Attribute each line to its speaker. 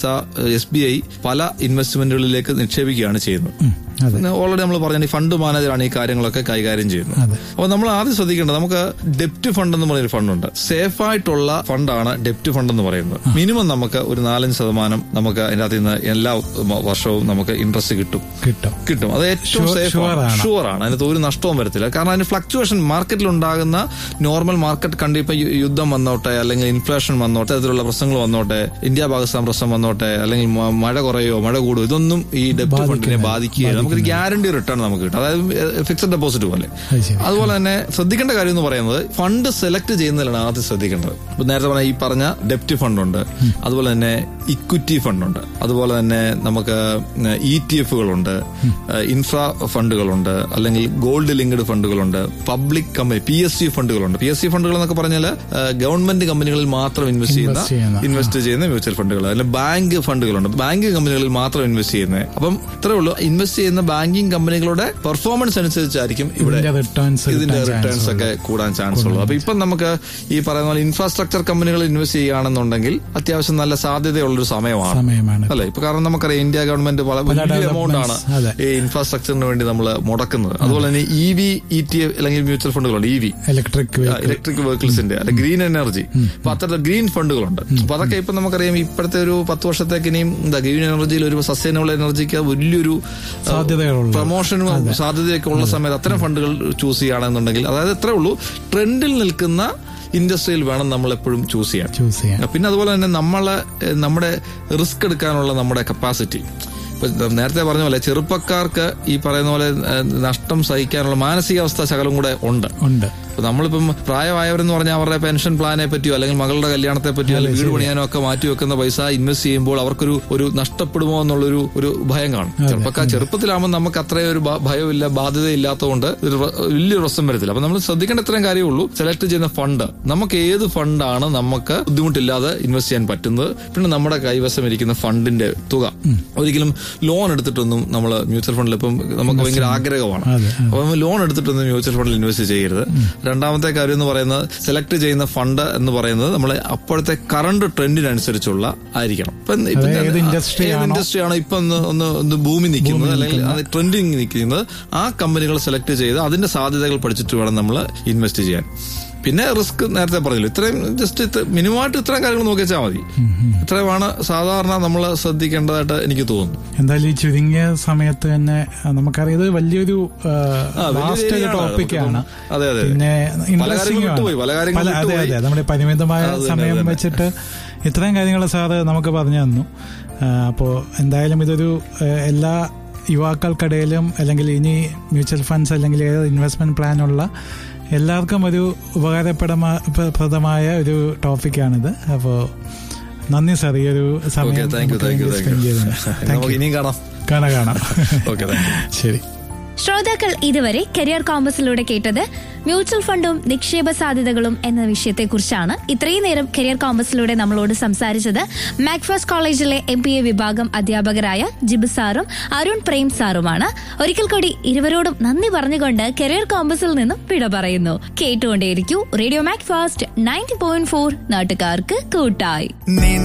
Speaker 1: S B I പല ഇൻവെസ്റ്റ്മെന്റുകളിലേക്ക് നിക്ഷേപിക്കുകയാണ് ചെയ്യുന്നത്
Speaker 2: ഉം, അതെ
Speaker 1: ഓൾറെഡി നമ്മൾ പറഞ്ഞ ഈ ഫണ്ട് മാനേജറാണ് ഈ കാര്യങ്ങളൊക്കെ കൈകാര്യം ചെയ്യുന്നത്
Speaker 2: അതെ.
Speaker 1: അപ്പോൾ നമ്മൾ ആദ്യം ശ്രദ്ധിക്കേണ്ടത് നമുക്ക് ഡെപ്റ്റ് ഫണ്ട് എന്ന് പറയുന്ന ഫണ്ടുണ്ട് സേഫ് ആയിട്ടുള്ള ഫണ്ടാണ് ഡെപ്റ്റ് ഫണ്ട് എന്ന് പറയുന്നത് മിനിമം നമുക്ക് ഒരു നാലഞ്ച് ശതമാനം നമുക്ക് അതിനകത്ത് നിന്ന് എല്ലാ വർഷവും നമുക്ക് ഇൻട്രസ്റ്റ് കിട്ടും
Speaker 2: കിട്ടും
Speaker 1: കിട്ടും അത് ഏറ്റവും
Speaker 2: Sure-
Speaker 1: സേഫ്
Speaker 2: sure ആണ്.
Speaker 1: ഷുവർ ആണ് അതിനകത്ത് ഒരു നഷ്ടവും വരത്തില്ല കാരണം അതിന് ഫ്ലക്ച്വേഷൻ മാർക്കറ്റിൽ ഉണ്ടാകുന്ന നോർമൽ മാർക്കറ്റ് കണ്ട് ഇപ്പൊ യു- യുദ്ധം വന്നോട്ടെ അല്ലെങ്കിൽ ഇൻഫ്ലേഷൻ വന്നോട്ടെ അതിലുള്ള പ്രശ്നങ്ങൾ വന്നോട്ടെ ഇന്ത്യ പാകിസ്ഥാൻ പ്രശ്നം വന്നോട്ടെ അല്ലെങ്കിൽ മ- മഴ കുറയോ മഴ കൂടുമോ ഇതൊന്നും ഈ ഡെപ്റ്റ് ഫണ്ടിനെ ബാധിക്കുകയില്ല നമുക്കൊരു ഗ്യാരണ്ടി റിട്ടേൺ നമുക്ക് കിട്ടും അതായത് ഫിക്സഡ് ഡെപ്പോസിറ്റ് പോലെ
Speaker 2: അത് ശരി
Speaker 1: അതുപോലെ തന്നെ ശ്രദ്ധിക്കേണ്ട കാര്യം എന്ന് പറയുന്നത് ഫണ്ട് സെലക്ട് ചെയ്യുന്നതിലാണ് ആദ്യം ശ്രദ്ധിക്കേണ്ടത് ഇപ്പൊ നേരത്തെ പറഞ്ഞ ഈ പറഞ്ഞ ഡെപ്റ്റ് ഫണ്ടുണ്ട് അതുപോലെ തന്നെ ഇക്വിറ്റി ഫണ്ടുണ്ട് അതുപോലെ തന്നെ നമുക്ക് ഇ ടി എഫുകളുണ്ട് ഇൻഫ്രാ ഫണ്ടുകളുണ്ട് അല്ലെങ്കിൽ ഗോൾഡ് ലിങ്ക്ഡ് ഫണ്ടുകളുണ്ട് public company P S C ഫണ്ടുകളുണ്ട് പി എസ് സി ഫണ്ടുകൾ എന്നൊക്കെ പറഞ്ഞാൽ ഗവൺമെന്റ് കമ്പനികളിൽ മാത്രം ഇൻവെസ്റ്റ് ചെയ്യുന്ന
Speaker 2: Invest ചെയ്യുന്ന,
Speaker 1: ഇൻവെസ്റ്റ് ചെയ്യുന്ന മ്യൂച്വൽ ഫണ്ടുകൾ അല്ലെങ്കിൽ ബാങ്ക് ഫണ്ടുകളുണ്ട് ബാങ്ക് കമ്പനികളിൽ മാത്രം ഇൻവെസ്റ്റ് ചെയ്യുന്നത് അപ്പം ഇത്രേ ഉള്ളൂ ഇൻവെസ്റ്റ് ചെയ്യുന്ന ബാങ്കിങ് കമ്പനികളുടെ പെർഫോമൻസ് അനുസരിച്ചായിരിക്കും ഇവിടെ
Speaker 2: ഇതിന്റെ റിട്ടേൺസ്
Speaker 1: ഇതിന്റെ റിട്ടേൺസ് ഒക്കെ കൂടാൻ ചാൻസ് ഉള്ളൂ അപ്പൊ ഇപ്പം നമുക്ക് ഈ പറയുന്ന പോലെ ഇൻഫ്രാസ്ട്രക്ചർ കമ്പനികൾ ഇൻവെസ്റ്റ് ചെയ്യുകയാണെന്നുണ്ടെങ്കിൽ അത്യാവശ്യം നല്ല സാധ്യതയുള്ളൊരു സമയമാണ്
Speaker 2: സമയമാണ്
Speaker 1: അല്ലെ ഇപ്പൊ കാരണം നമുക്കറിയാം ഇന്ത്യ ഗവൺമെന്റ് പല വലിയ എമൗണ്ട് ആണ്
Speaker 2: developments, അതെ.
Speaker 1: ഈ ഇൻഫ്രാസ്ട്രക്ചറിന് വേണ്ടി നമ്മൾ മുടക്കുന്നത് അതുപോലെ തന്നെ ഇ വി ഇ ടി അല്ലെങ്കിൽ മ്യൂച്വൽ ഫണ്ടുകളുണ്ട് ഇ വി
Speaker 2: ഇലക്ട്രിക്
Speaker 1: ഇലക്ട്രിക് വെഹിക്കിൾസിന്റെ അല്ലെ ഗ്രീൻ എനർജി അപ്പൊ അത്തരത്തിൽ ഗ്രീൻ ഫണ്ടുകളുണ്ട് അപ്പൊ അതൊക്കെ ഇപ്പൊ നമുക്കറിയാം ഇപ്പോഴത്തെ ഒരു പത്ത് വർഷത്തേക്ക് ഇനിയും എന്താ ഗ്രീൻ എനർജിയിൽ ഒരു സസ്റ്റൈനബിൾ എനർജിക്ക് വലിയൊരു ആ,
Speaker 2: സാധ്യതകളുള്ള
Speaker 1: പ്രൊമോഷനും സാധ്യതയൊക്കെ ഉള്ള സമയത്ത് അത്തരം ഫണ്ടുകൾ ചൂസ് ചെയ്യുകയാണെന്നുണ്ടെങ്കിൽ അതായത് എത്രേ ഉള്ളൂ ട്രെൻഡിൽ നിൽക്കുന്ന ഇൻഡസ്ട്രിയിൽ വേണം നമ്മൾ എപ്പോഴും ചൂസ് ചെയ്യാൻ
Speaker 2: ചൂസ് ചെയ്യാൻ
Speaker 1: പിന്നെ അതുപോലെ തന്നെ നമ്മളെ ഏഹ്, നമ്മുടെ റിസ്ക് എടുക്കാനുള്ള നമ്മുടെ കപ്പാസിറ്റി ഇപ്പൊ നേരത്തെ പറഞ്ഞ പോലെ ചെറുപ്പക്കാർക്ക് ഈ പറയുന്ന പോലെ ഏഹ്, നഷ്ടം സഹിക്കാനുള്ള മാനസികാവസ്ഥ ശകലം കൂടെ ഉണ്ട്
Speaker 2: ഉണ്ട്
Speaker 1: ഇപ്പൊ നമ്മളിപ്പം പ്രായമായവരെന്ന് പറഞ്ഞാൽ അവരുടെ പെൻഷൻ പ്ലാനെ പറ്റിയോ അല്ലെങ്കിൽ മകളുടെ കല്യാണത്തെ പറ്റിയോ അല്ലെങ്കിൽ വീട് പണിയാനോ ഒക്കെ മാറ്റി വെക്കുന്ന പൈസ ഇൻവെസ്റ്റ് ചെയ്യുമ്പോൾ അവർക്കൊരു ഒരു നഷ്ടപ്പെടുമോ എന്നുള്ളൊരു ഒരു ഭയം കാണും ചെറുപ്പക്കാർ ചെറുപ്പത്തിലാകുമ്പോൾ നമുക്ക് അത്രയും ഒരു ഭ- ഭയമില്ല ബാധ്യത ഇല്ലാത്തതുകൊണ്ട് ഒരു റ- വലിയൊരു പ്രശ്നം വരത്തില്ല അപ്പൊ നമ്മൾ ശ്രദ്ധിക്കേണ്ട ഇത്രയും കാര്യമേ ഉള്ളൂ സെലക്ട് ചെയ്യുന്ന ഫണ്ട് നമുക്ക് ഏത് ഫണ്ടാണ് നമുക്ക് ബുദ്ധിമുട്ടില്ലാതെ ഇൻവെസ്റ്റ് ചെയ്യാൻ പറ്റുന്നത് പിന്നെ നമ്മുടെ കൈവശം ഇരിക്കുന്ന ഫണ്ടിന്റെ തുക ഒരിക്കലും ലോൺ എടുത്തിട്ടൊന്നും നമ്മൾ മ്യൂച്വൽ ഫണ്ടിൽ ഇപ്പം നമുക്ക് ഭയങ്കര ആഗ്രഹമാണ്
Speaker 2: അതെ,
Speaker 1: അപ്പം ലോൺ എടുത്തിട്ടൊന്നും മ്യൂച്വൽ ഫണ്ടിൽ ഇൻവെസ്റ്റ് ചെയ്യരുത് രണ്ടാമത്തെ കാര്യം എന്ന് പറയുന്നത് സെലക്ട് ചെയ്യുന്ന ഫണ്ട് എന്ന് പറയുന്നത് നമ്മളെ അപ്പോഴത്തെ കറണ്ട് ട്രെൻഡിനനുസരിച്ചുള്ള ആയിരിക്കണം ഇപ്പൊ ഇപ്പൊ
Speaker 2: അത്
Speaker 1: ഞാൻ-
Speaker 2: ഏത് industry
Speaker 1: ഏത്
Speaker 2: ആണോ?
Speaker 1: ഇൻഡസ്ട്രി ആണോ ഇപ്പൊ ഒന്ന് ഒന്ന് ഒന്ന് ഭൂമി നിൽക്കുന്നത് അല്ലെങ്കിൽ അത് ട്രെൻഡിങ് നിൽക്കുന്നത് ആ കമ്പനികൾ സെലക്ട് ചെയ്ത് അതിന്റെ സാധ്യതകൾ പഠിച്ചിട്ട് വേണം നമ്മൾ ഇൻവെസ്റ്റ് ചെയ്യാൻ പിന്നെ റിസ്ക് നേരത്തെ പറഞ്ഞല്ലോ ഇത്രയും ജസ്റ്റ് മിനിമമായിട്ട് ഇത്രയും കാര്യങ്ങൾ നോക്കി വെച്ചാൽ മതി ഇത്രയുമാണ് സാധാരണ നമ്മൾ ശ്രദ്ധിക്കേണ്ടതായിട്ട് എനിക്ക് തോന്നുന്നു
Speaker 2: എന്തായാലും ഈ ചുരുങ്ങിയ സമയത്ത് തന്നെ ആ, നമുക്കറിയാം ഇത് വലിയൊരു
Speaker 1: ആ, വലിയ
Speaker 2: ലാസ്റ്റ്
Speaker 1: ഏരിയയാണ്.
Speaker 2: ടോപ്പിക്കാണ്
Speaker 1: അതെ അതെ
Speaker 2: പിന്നെ
Speaker 1: പല
Speaker 2: ഇൻട്രസ്റ്റിംഗ്
Speaker 1: കാര്യങ്ങളും വിട്ടുപോയി, പല കാര്യങ്ങളും
Speaker 2: അതെ
Speaker 1: വിട്ടുപോയി.
Speaker 2: അതെ നമ്മുടെ പരിമിതമായ
Speaker 1: അത് തന്നെ,
Speaker 2: സമയം
Speaker 1: അത് തന്നെ.
Speaker 2: വെച്ചിട്ട് ഇത്രയും കാര്യങ്ങൾ സാറ് നമുക്ക് പറഞ്ഞു തന്നു ആ, അപ്പോ എന്തായാലും ഇതൊരു ആ, എല്ലാ യുവാക്കൾക്കിടയിലും അല്ലെങ്കിൽ ഇനി മ്യൂച്വൽ ഫണ്ട്സ് അല്ലെങ്കിൽ ഏത് ഇൻവെസ്റ്റ്മെന്റ് പ്ലാൻ ഉള്ള എല്ലാവർക്കും ഒരു ഉപകാരപ്രദമായ ഒരു ടോപ്പിക്കാണിത് അപ്പോൾ നന്ദി സാർ ഈ ഒരു
Speaker 1: ഓക്കെ
Speaker 2: സമയം
Speaker 1: താങ്ക് യു താങ്ക് യു
Speaker 2: നമുക്ക്
Speaker 1: താങ്ക്
Speaker 2: spend
Speaker 1: യു
Speaker 2: ചെയ്തതിന്. Thank
Speaker 1: നമുക്ക്
Speaker 2: you.
Speaker 1: ഇനിയും കാണാം
Speaker 2: കാണാം കാണാം
Speaker 1: ഓക്കെ താങ്ക് യു
Speaker 2: ശരി
Speaker 3: ശ്രോതാക്കൾ ഇതുവരെ കരിയർ കോമ്പസിലൂടെ കേട്ടത് മ്യൂച്വൽ ഫണ്ടും നിക്ഷേപ സാധ്യതകളും എന്ന വിഷയത്തെക്കുറിച്ചാണ് ഇത്രയും നേരം കരിയർ കോമ്പസിലൂടെ നമ്മളോട് സംസാരിച്ചത് മാക്ഫാസ് കോളേജിലെ എം പി എ വിഭാഗം അധ്യാപകരായ ജിബ് സാറും അരുൺ പ്രേം സാറുമാണ് ഒരിക്കൽ കൂടി ഇരുവരോടും നന്ദി പറഞ്ഞുകൊണ്ട് കരിയർ കോമ്പസിൽ നിന്നും വിട പറയുന്നു കേട്ടുകൊണ്ടേയിരിക്കൂ radio Macfast ninety point four നാട്ടുകാർക്ക് കൂട്ടായി